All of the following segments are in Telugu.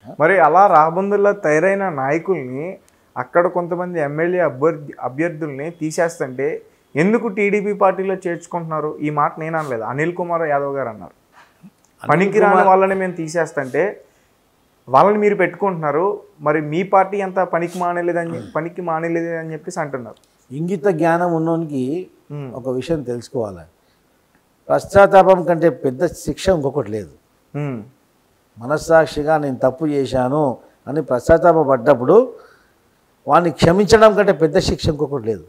మరి అలా రాబందుల్లో తయారైన నాయకుల్ని అక్కడ కొంతమంది ఎమ్మెల్యే అభ్యర్థి అభ్యర్థుల్ని తీసేస్తుంటే ఎందుకు టీడీపీ పార్టీలో చేర్చుకుంటున్నారు ఈ మాట నేను అనలేదు అనిల్ కుమార్ యాదవ్ గారు అన్నారు పనికి రాని వాళ్ళని మేము తీసేస్తుంటే వాళ్ళని మీరు పెట్టుకుంటున్నారు మరి మీ పార్టీ అంత పనికి మానేలేదని పనికి మానేలేదు అని చెప్పేసి అంటున్నారు ఇంగిత జ్ఞానం ఉన్నోనికి ఉమ్, ఒక విషయం తెలుసుకోవాలి పశ్చాత్తాపం కంటే పెద్ద శిక్ష ఇంకొకటి లేదు ఉమ్, మనస్సాక్షిగా నేను తప్పు చేశాను అని పశ్చాత్తాపడ్డప్పుడు వాడిని క్షమించడం కంటే పెద్ద శిక్ష ఇంకొకటి లేదు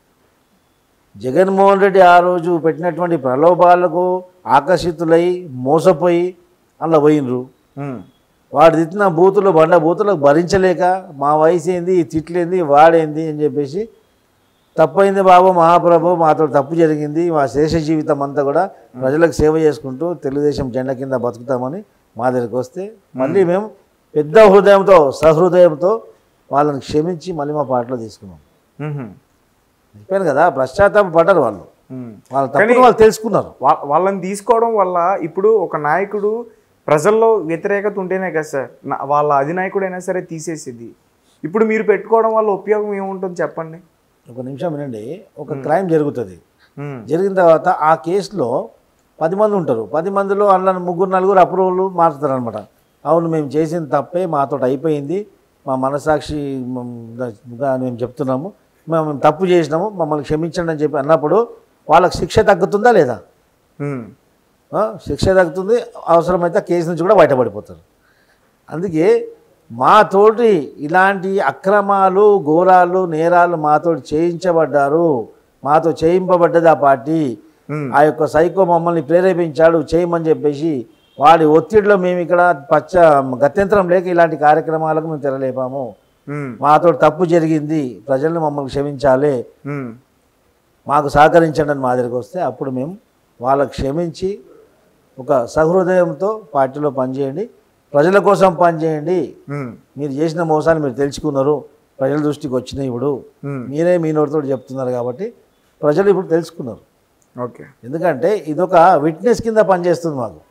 జగన్మోహన్ రెడ్డి ఆ రోజు పెట్టినటువంటి ప్రలోభాలకు ఆకర్షితులై మోసపోయి అలా పోయినరు ఉమ్, వాడు తిట్టిన బూతులు బండ బూతులకు భరించలేక మా వయసు ఏంది ఈ తిట్లేంది వాడేంది అని చెప్పేసి తప్పైంది బాబు మహాప్రభు మాతో తప్పు జరిగింది మా శేష జీవితం అంతా కూడా ప్రజలకు సేవ చేసుకుంటూ తెలుగుదేశం జెండా కింద బతుకుతామని మా దగ్గరికి వస్తే మళ్ళీ మేము పెద్ద హృదయంతో సహృదయంతో వాళ్ళని క్షమించి మళ్ళీ మా పాటలో తీసుకున్నాం ఉమ్, చెప్పాను కదా పశ్చాత్తాప పడ్డారు వాళ్ళు ఉమ్. వాళ్ళ తప్పును వాళ్ళు తెలుసుకున్నారు వా- వాళ్ళని తీసుకోవడం వల్ల ఇప్పుడు ఒక నాయకుడు ప్రజల్లో వ్యతిరేకత ఉంటేనే కదా సార్ నా- వాళ్ళ అధినాయకుడైనా సరే తీసేసేది ఇప్పుడు మీరు పెట్టుకోవడం వల్ల ఉపయోగం ఏముంటుంది చెప్పండి ఒక నిమిషం వినండి ఒక క్రైమ్ జరుగుతుంది ఉమ్, జరిగిన తర్వాత ఆ కేసులో పది మంది ఉంటారు పది మందిలో అన్న ముగ్గురు నలుగురు అప్రూవల్ మారుతారు అనమాట అవును మేము చేసిన తప్పే మాతో అయిపోయింది మా మనసాక్షి గా మేము చెప్తున్నాము మేము మేము తప్పు చేసినాము మమ్మల్ని క్షమించండి అని చెప్పి అన్నప్పుడు వాళ్ళకి శిక్ష తగ్గుతుందా లేదా ఉమ్, ఆ, శిక్ష తగ్గుతుంది అవసరమైతే కేసు నుంచి కూడా బయటపడిపోతారు అందుకే మాతోటి ఇలాంటి అక్రమాలు ఘోరాలు నేరాలు మాతోటి చేయించబడ్డారు మాతో చేయింపబడ్డది ఆ పార్టీ ఉమ్, ఆ యొక్క సైకో మమ్మల్ని ప్రేరేపించాడు చేయమని చెప్పేసి వాడి ఒత్తిడిలో మేము ఇక్కడ పచ్చ గత్యంతరం లేక ఇలాంటి కార్యక్రమాలకు మేము తెరలేపాము ఉమ్, మాతో తప్పు జరిగింది ప్రజలను మమ్మల్ని క్షమించాలి ఉమ్, మాకు సహకరించండి అని మా దగ్గరికి వస్తే అప్పుడు మేము వాళ్ళకి క్షమించి ఒక సహృదయంతో పార్టీలో పనిచేయండి ప్రజల కోసం పనిచేయండి ఉమ్, మీరు చేసిన మోసాలు మీరు తెలుసుకున్నారు ప్రజల దృష్టికి వచ్చినాయి ఇప్పుడు ఉమ్, మీరే మీ నోటితో చెప్తున్నారు కాబట్టి ప్రజలు ఇప్పుడు తెలుసుకున్నారు ఓకే ఎందుకంటే ఇదొక విట్నెస్ కింద పనిచేస్తుంది మాకు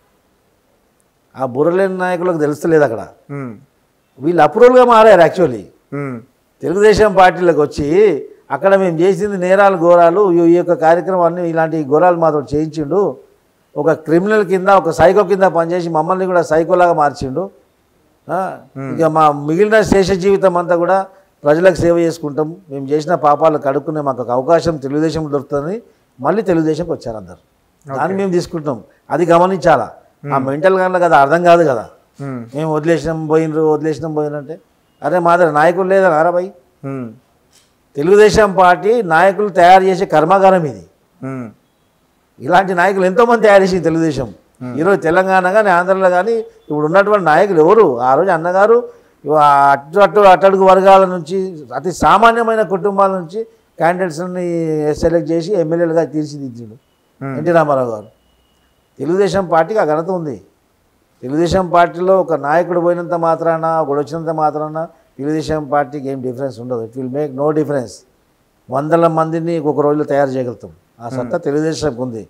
ఆ బుర్రలేని నాయకులకు తెలుస్తలేదు అక్కడ ఉమ్, వీళ్ళు అప్రూవల్గా మారారు యాక్చువల్లీ ఉమ్, తెలుగుదేశం పార్టీలకు వచ్చి అక్కడ మేము చేసింది నేరాలు ఘోరాలు ఈ ఈ యొక్క కార్యక్రమాన్ని ఇలాంటి ఘోరాలు మాతో చేయించిండు ఒక క్రిమినల్ కింద ఒక సైకో కింద పనిచేసి మమ్మల్ని కూడా సైకోలాగా మార్చిండు ఆ, ఇక మా మిగిలిన శేష జీవితం అంతా కూడా ప్రజలకు సేవ చేసుకుంటాం మేము చేసిన పాపాలు కడుక్కునే మాకు ఒక అవకాశం తెలుగుదేశం దొరుకుతుందని మళ్ళీ తెలుగుదేశంకి వచ్చారు అందరు దాన్ని మేము తీసుకుంటాం అది గమనించాలా ఆ మెంటల్ గాన్లో కదా అర్థం కాదు కదా ఉమ్, మేము వదిలేసినాం పోయినరు వదిలేసినాం పోయినంటే అరే మా దగ్గర నాయకులు లేదా రారా భయ్ ఉమ్, తెలుగుదేశం పార్టీ నాయకులు తయారు చేసే కర్మాగారం ఇది ఉమ్, ఇలాంటి నాయకులు ఎంతోమంది తయారు చేసింది తెలుగుదేశం ఈరోజు తెలంగాణ కానీ ఆంధ్రలో కానీ ఇప్పుడు ఉన్నటువంటి నాయకులు ఎవరు ఆ రోజు అన్నగారు ఇవ- అటు అటు అట్టడుగు వర్గాల నుంచి అతి సామాన్యమైన కుటుంబాల నుంచి క్యాండిడేట్స్ని సెలెక్ట్ చేసి ఎమ్మెల్యేలుగా తీర్చిదిద్దాడు Hmm. ఎన్టీ రామారావు గారు తెలుగుదేశం పార్టీకి ఆ ఘనత ఉంది తెలుగుదేశం పార్టీలో ఒక నాయకుడు పోయినంత మాత్రాన ఒకడు వచ్చినంత మాత్రాన తెలుగుదేశం పార్టీకి ఏం డిఫరెన్స్ ఉండదు it will make no difference వందల మందిని ఒక రోజులో తయారు చేయగలుగుతాం ఆ సత్తా తెలుగుదేశంకి ఉంది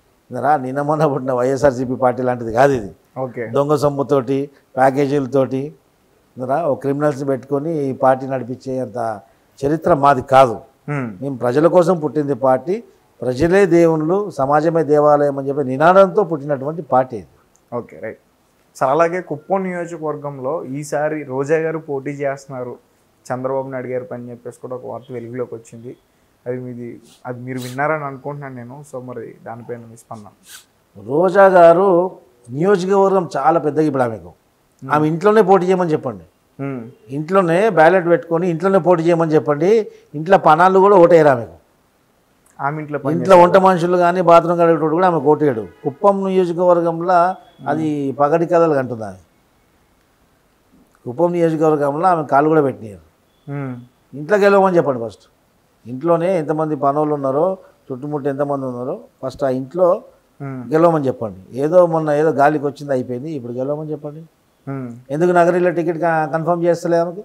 రా నిన్న మొన్న పుట్టిన వైఎస్ఆర్సీపీ పార్టీ లాంటిది కాదు ఇది ఓకే దొంగ సొమ్ముతోటి ప్యాకేజీలతోటి రా ఓ క్రిమినల్స్ని పెట్టుకొని ఈ పార్టీ నడిపించే అంత చరిత్ర మాది కాదు ఉమ్, మేము ప్రజల కోసం పుట్టింది పార్టీ ప్రజలే దేవుళ్ళు సమాజమే దేవాలయం అని చెప్పి నినాదంతో పుట్టినటువంటి పార్టీ ఇది ఓకే రైట్ సార్ అలాగే కుప్పం నియోజకవర్గంలో ఈసారి రోజా గారు పోటీ చేస్తున్నారు చంద్రబాబు నాయుడు గారు పని చెప్పేసి కూడా ఒక వార్త వెలుగులోకి వచ్చింది అది మీది అది మీరు విన్నారని అనుకుంటున్నాను నేను సో మరి దానిపైన మీ స్పందన రోజా గారు నియోజకవర్గం చాలా పెద్దగా ఇప్పుడు ఆమెకు ఆమె ఇంట్లోనే పోటీ చేయమని చెప్పండి ఉమ్, ఇంట్లోనే బ్యాలెట్ పెట్టుకొని ఇంట్లోనే పోటీ చేయమని చెప్పండి ఇంట్లో పనాలు కూడా ఓటేయరు ఆమెకు ఆమె ఇంట్లో పని ఇంట్లో వంట మనుషులు కానీ బాత్రూమ్ కడిగేటోడు కూడా ఆమె ఓటేయడు కుప్పం నియోజకవర్గంలో అది పగటి కథలు కంటుంది ఆమె కుప్పం నియోజకవర్గంలో ఆమె కాళ్ళు కూడా పెట్టినారు ఉమ్, ఇంట్లోకి వెళ్ళమని చెప్పండి ఫస్ట్ ఇంట్లోనే ఎంతమంది పనులు ఉన్నారో చుట్టుముట్టు ఎంతమంది ఉన్నారో ఫస్ట్ ఆ ఇంట్లో ఉమ్, గెలవమని చెప్పండి ఏదో మొన్న ఏదో గాలికి వచ్చింది అయిపోయింది ఇప్పుడు గెలవమని చెప్పండి ఉమ్, ఎందుకు నగరీలో టికెట్ క- కన్ఫర్మ్ చేస్తలే ఆమెకు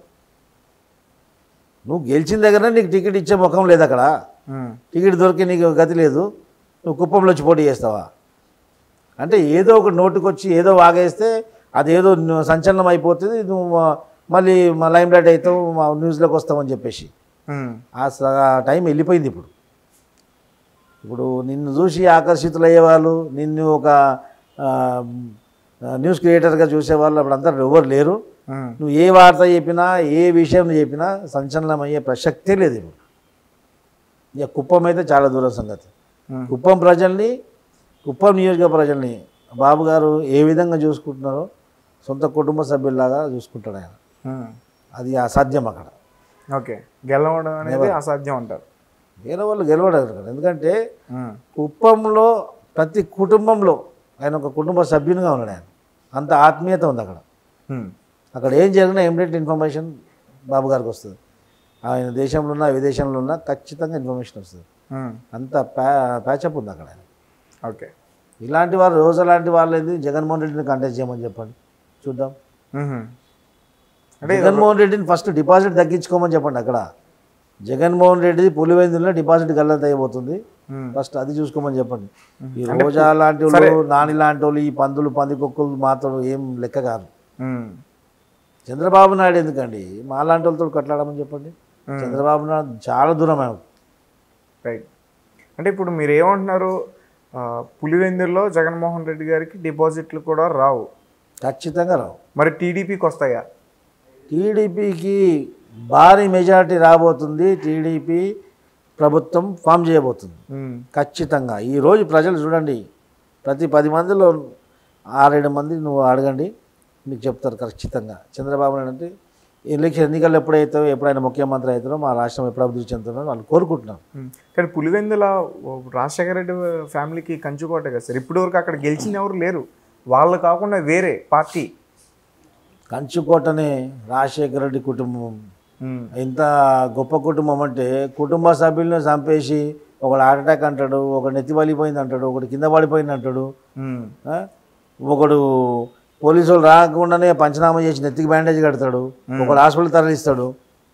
నువ్వు గెలిచిన దగ్గర నీకు టికెట్ ఇచ్చే ముఖం లేదు అక్కడ ఉమ్, టికెట్ దొరికి నీకు గతి లేదు నువ్వు కుప్పంలో వచ్చి పోటీ చేస్తావా అంటే ఏదో ఒక నోటుకు వచ్చి ఏదో వాగేస్తే అదేదో ను- సంచలనం అయిపోతుంది నువ్వు ఆ, మళ్ళీ మా లైమ్ లైట్ అవుతావు మా న్యూస్లోకి వస్తామని చెప్పేసి ఉమ్, ఆ స- ఆ టైం వెళ్ళిపోయింది ఇప్పుడు ఇప్పుడు నిన్ను చూసి ఆకర్షితులయ్యే వాళ్ళు నిన్ను ఒక ఆ, న్యూస్ క్రియేటర్గా చూసేవాళ్ళు అప్పుడు అందరు ఎవరు లేరు ఉమ్, నువ్వు ఏ వార్త చెప్పినా ఏ విషయం చెప్పినా సంచలనం అయ్యే ప్రసక్తే లేదు ఇప్పుడు ఇక కుప్పం అయితే చాలా దూరం సంగతి ఉమ్, కుప్పం ప్రజల్ని కుప్పం నియోజక ప్రజల్ని బాబు గారు ఏ విధంగా చూసుకుంటున్నారో సొంత కుటుంబ సభ్యుల్లాగా చూసుకుంటాడు ఆయన ఉమ్. అది అసాధ్యం అక్కడ ఓకే గెలవడం అనేది అసాధ్యం అంటారు వేరే వాళ్ళు గెలవడారు కదా ఎందుకంటే ఉమ్, కుప్పంలో ప్రతి కుటుంబంలో ఆయన ఒక కుటుంబ సభ్యునిగా ఉన్నాడు ఆయన అంత ఆత్మీయత ఉంది అక్కడ ఉమ్, అక్కడ ఏం జరిగినా ఇమ్మీడియట్ ఇన్ఫర్మేషన్ బాబు గారికి వస్తుంది ఆయన దేశంలో ఉన్నా విదేశంలో ఉన్నా ఖచ్చితంగా ఇన్ఫర్మేషన్ వస్తుంది ఉమ్, అంత ప్యా ప్యాచప్ ఉంది అక్కడ ఆయన ఓకే ఇలాంటి వారు రోజు లాంటి వాళ్ళు ఏంది జగన్మోహన్ రెడ్డిని కంటెస్ట్ చేయమని చెప్పండి చూద్దాం ఉహుం. అంటే జగన్మోహన్ రెడ్డిని ఫస్ట్ డిపాజిట్ తగ్గించుకోమని చెప్పండి అక్కడ జగన్మోహన్ రెడ్డి పులివెందులో డిపాజిట్ గల్లంత అయిపోతుంది ఉమ్, ఫస్ట్ అది చూసుకోమని చెప్పండి ఈ రోజా లాంటి వాళ్ళు నాని లాంటి వాళ్ళు ఈ పందులు పందికొక్కులు మాత్రం ఏం లెక్క కాదు ఉమ్, చంద్రబాబు నాయుడు ఎందుకండి మా లాంటి వాళ్ళతో కొట్లాడమని చెప్పండి చంద్రబాబు నాయుడు చాలా దూరం ఆయన రైట్ అంటే ఇప్పుడు మీరు ఏమంటున్నారు ఆ, పులివెందుల్లో జగన్మోహన్ రెడ్డి గారికి డిపాజిట్లు కూడా రావు ఖచ్చితంగా రావు మరి టీడీపీకి వస్తాయా టీడీపీకి భారీ మెజారిటీ రాబోతుంది టీడీపీ ప్రభుత్వం ఫామ్ చేయబోతుంది ఉమ్, ఖచ్చితంగా ఈరోజు ప్రజలు చూడండి ప్రతి పది మందిలో ఆరేడు మంది నువ్వు అడగండి మీకు చెప్తారు ఖచ్చితంగా చంద్రబాబు నాయుడు అంటే ఎలక్షన్ ఎన్నికలు ఎప్పుడైతావో ఎప్పుడైనా ముఖ్యమంత్రి అవుతారో మా రాష్ట్రం ఎప్పుడు అభివృద్ధి చెందుతుందో వాళ్ళు కోరుకుంటున్నారు ఉమ్. కానీ పులివెందుల ఓ రాజశేఖర రెడ్డి ఫ్యామిలీకి కంచుకోట కదా సార్ ఇప్పటి వరకు అక్కడ గెలిచిన ఎవరు లేరు వాళ్ళు కాకుండా వేరే పార్టీ కంచుకోటనే రాజశేఖర రెడ్డి కుటుంబం ఉమ్, ఎంత గొప్ప కుటుంబం అంటే కుటుంబ సభ్యులను చంపేసి ఒకడు హార్ట్ అటాక్ అంటాడు ఒకడు నెత్తి పలిపోయింది అంటాడు ఒకడు కింద పడిపోయింది అంటాడు ఉమ్, ఆ? ఒకడు పోలీసు వాళ్ళు రాకుండానే పంచనామా చేసి నెత్తికి బ్యాండేజ్ కడతాడు ఒకడు హాస్పిటల్ తరలిస్తాడు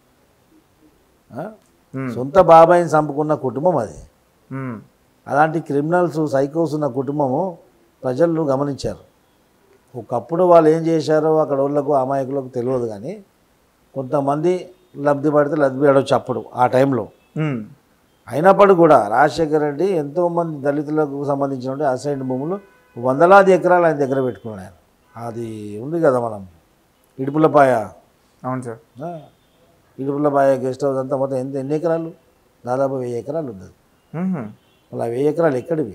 ఆ? ఉమ్, సొంత బాబాయిని చంపుకున్న కుటుంబం అది ఉమ్, అలాంటి క్రిమినల్స్ సైకోస్ ఉన్న కుటుంబము ప్రజలు గమనించారు ఒకప్పుడు వాళ్ళు ఏం చేశారో అక్కడ వాళ్ళకు అమాయకులకు తెలియదు కానీ కొంతమంది లబ్ధి పడితే లబ్ధి పడవచ్చు అప్పుడు ఆ టైంలో ఉమ్, అయినప్పటికీ కూడా రాజశేఖర రెడ్డి ఎంతోమంది దళితులకు సంబంధించిన అసైన్ భూములు వందలాది ఎకరాలు ఆయన దగ్గర పెట్టుకున్నాడు ఆయన అది ఉంది కదా మనం ఇడుపులపాయ అవును సార్ ఆ, ఇడుపులపాయ గెస్ట్ హౌస్ అంతా మొత్తం ఎంత ఎన్ని ఎకరాలు దాదాపు వెయ్యి ఎకరాలు ఉంది ఉహుం, మళ్ళీ ఆ వెయ్యి ఎకరాలు ఎక్కడివి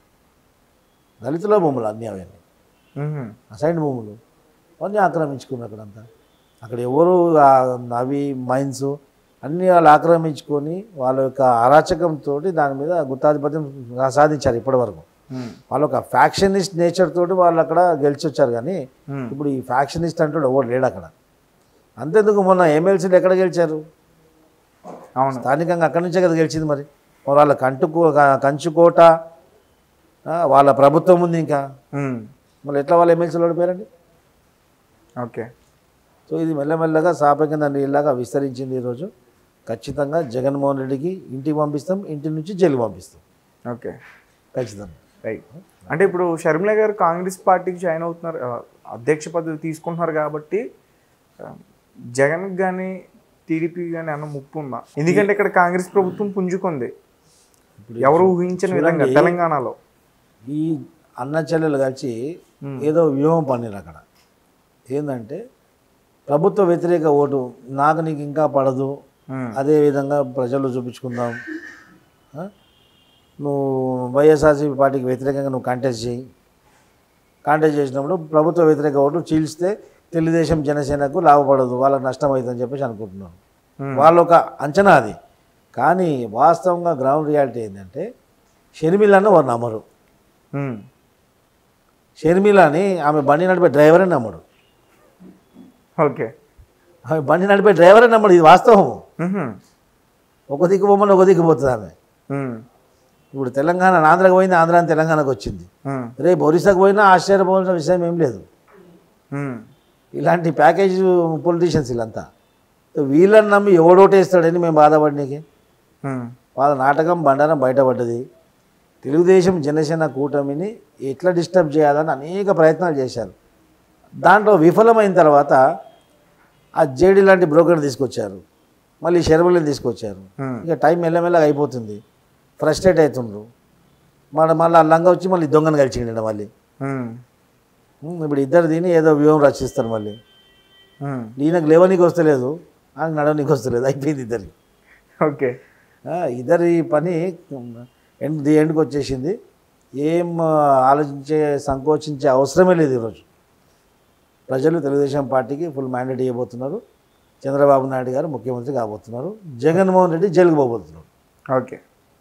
దళితుల భూములు అన్నీ అవన్నీ ఉహుం, అసైన్ భూములు అవన్నీ ఆక్రమించుకున్నారు అక్కడంతా అక్కడ ఎవరు ఆ అవి మైన్స్ అన్నీ వాళ్ళు ఆక్రమించుకొని వాళ్ళ యొక్క అరాచకంతో దాని మీద గుత్తాధిపత్యం సాధించారు ఇప్పటివరకు ఉమ్, వాళ్ళ ఒక ఫ్యాక్షనిస్ట్ నేచర్ తోటి వాళ్ళు అక్కడ గెలిచి వచ్చారు కానీ ఉమ్, ఇప్పుడు ఈ ఫ్యాక్షనిస్ట్ అంటూ ఎవరు లేడు అక్కడ అంతెందుకు మొన్న ఎమ్మెల్సీలు ఎక్కడ గెలిచారు అవును స్థానికంగా అక్కడి నుంచే కదా గెలిచింది మరి మరి వాళ్ళ కంటుకో కంచుకోట ఆ, వాళ్ళ ప్రభుత్వం ఉంది ఇంకా ఉమ్, మళ్ళీ ఎట్లా వాళ్ళ ఎమ్మెల్సీలు ఓడిపోయారండి ఓకే సో ఇది మెల్లమెల్లగా సాపకింద నీళ్ళగా విస్తరించింది ఈరోజు ఖచ్చితంగా జగన్మోహన్ రెడ్డికి ఇంటికి పంపిస్తాం ఇంటి నుంచి జైలు పంపిస్తాం ఓకే ఖచ్చితంగా రైట్ అంటే ఇప్పుడు షర్మిల గారు కాంగ్రెస్ పార్టీకి జాయిన్ అవుతున్నారు ఆ, అధ్యక్ష పదవి తీసుకుంటున్నారు కాబట్టి ఆ, జగన్కి కానీ టీడీపీకి కానీ అన్న ముప్పు ఉందా ఎందుకంటే ఇక్కడ కాంగ్రెస్ ప్రభుత్వం పుంజుకుంది ఎవరు ఊహించని విధంగా తెలంగాణలో ఈ అన్న చెల్లెలు కలిసి ఏదో వ్యూహం పన్నారు అక్కడ ఏంటంటే ప్రభుత్వ వ్యతిరేక ఓటు నాకు నీకు ఇంకా పడదు ఉమ్, అదే విధంగా ప్రజలు చూపించుకుందాం ఆ? నువ్వు వైఎస్ఆర్సీపీ పార్టీకి వ్యతిరేకంగా నువ్వు కాంటెస్ట్ చేయి కాంటెస్ట్ చేసినప్పుడు ప్రభుత్వ వ్యతిరేక ఓటు చీల్స్తే తెలుగుదేశం జనసేనకు లాభపడదు వాళ్ళకి నష్టం అవుతుందని చెప్పేసి అనుకుంటున్నాను ఉమ్, వాళ్ళ ఒక అంచనా అది కానీ వాస్తవంగా గ్రౌండ్ రియాలిటీ ఏంటంటే షర్మిలను వారు నమ్మరు ఉమ్, షర్మిలని ఆమె బండి నడిపే డ్రైవరే నమ్మడు ఓకే ఆమె బండి నడిపే డ్రైవరే నమ్మడు ఇది వాస్తవం ఉహుం, ఒక దిక్కు పోమని ఒక దిక్కు పోతుంది ఆమె ఉమ్, ఇప్పుడు తెలంగాణ ఆంధ్రాకి పోయింది ఆంధ్ర నుంచి తెలంగాణకు వచ్చింది ఉమ్, రేపు ఒరిస్సాకు పోయినా ఆశ్చర్యపోవాల్సిన విషయం ఏం లేదు ఉమ్, ఇలాంటి ప్యాకేజ్ పొలిటీషియన్స్ వీళ్ళంతా వీళ్ళని నమ్మి ఎవడోటేస్తాడని మేము బాధపడినకి ఉమ్, వాళ్ళ నాటకం బండారం బయటపడ్డది తెలుగుదేశం జనసేన కూటమిని ఎట్లా డిస్టర్బ్ చేయాలని అనేక ప్రయత్నాలు చేశారు దాంట్లో విఫలమైన తర్వాత ఆ జేడీ లాంటి బ్రోకర్ తీసుకొచ్చారు మళ్ళీ షర్మిలని తీసుకొచ్చారు ఉమ్, ఇక టైం మెల్లమెల్లగా అయిపోతుంది ఫ్రస్ట్రేట్ అవుతుండ్రు మన మళ్ళీ లంగా వచ్చి మళ్ళీ దొంగను కలిసిండ మళ్ళీ ఉమ్, ఉమ్, ఇప్పుడు ఇద్దరు దీని ఏదో వ్యూహం రచిస్తారు మళ్ళీ ఉమ్. ఈయనకు లేవనీకి వస్తలేదు ఆయన నడవనీకి వస్తలేదు అయిపోయింది ఇద్దరికి ఓకే ఆ, ఇద్దరి పని ఎండ్ ది ఎండ్కి వచ్చేసింది ఏం ఆ, ఆలోచించే సంకోచించే అవసరమే లేదు ఈరోజు ప్రజలు తెలుగుదేశం పార్టీకి ఫుల్ మ్యాండేట్ ఇవ్వబోతున్నారు చంద్రబాబు నాయుడు గారు ముఖ్యమంత్రి కాబోతున్నారు జగన్మోహన్ రెడ్డి జైలుకు పోబోతున్నారు ఓకే